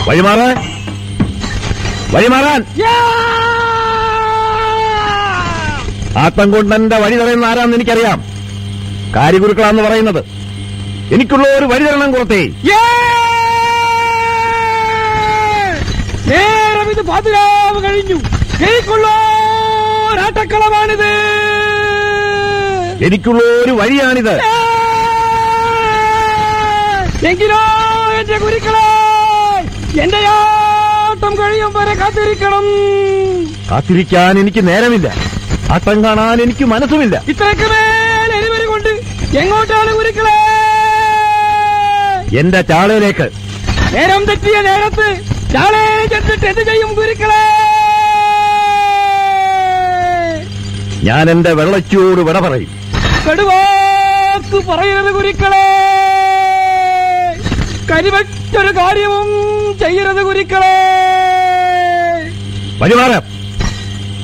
വഴിമാറാൻ വഴിമാറാൻ ആത്തം കൊണ്ട് എന്റെ വഴി തടയുന്ന ആരാന്ന് എനിക്കറിയാം കാര്യഗുരുക്കളാന്ന് പറയുന്നത് എനിക്കുള്ള ഒരു വഴി തരണം കുറത്തേ നേരം ഇത് പാതിരാവ് കഴിഞ്ഞു എനിക്കുള്ള ഒരാട്ടക്കളമാണിത് എനിക്കുള്ള ഒരു വഴിയാണിത് എങ്കിലോ എന്റെ ഗുരുക്കളെ എന്റെ ആട്ടം കഴിയും വരെ കാത്തിരിക്കണം കാത്തിരിക്കാൻ എനിക്ക് നേരമില്ല ആട്ടം കാണാൻ എനിക്ക് മനസ്സുമില്ല ഇത്രയ്ക്ക് മേൽ എരിവരി കൊണ്ട് എങ്ങോട്ടാണ് ഗുരുക്കളെ എന്റെ ചാളയിലേക്ക് നേരം തെറ്റിയ നേരത്ത് ചാളേ ചെന്നിട്ട് എന്ത് ചെയ്യും ഗുരുക്കളെ ഞാൻ എന്റെ വെള്ളച്ചോട് വിട പറയും കടുവാക്ക് പറയരുത് ഗുരുക്കളെ കരിവറ്റൊരു കാര്യവും ചെയ്യരുത് ഗുരുക്കളെ വഴിമാറാം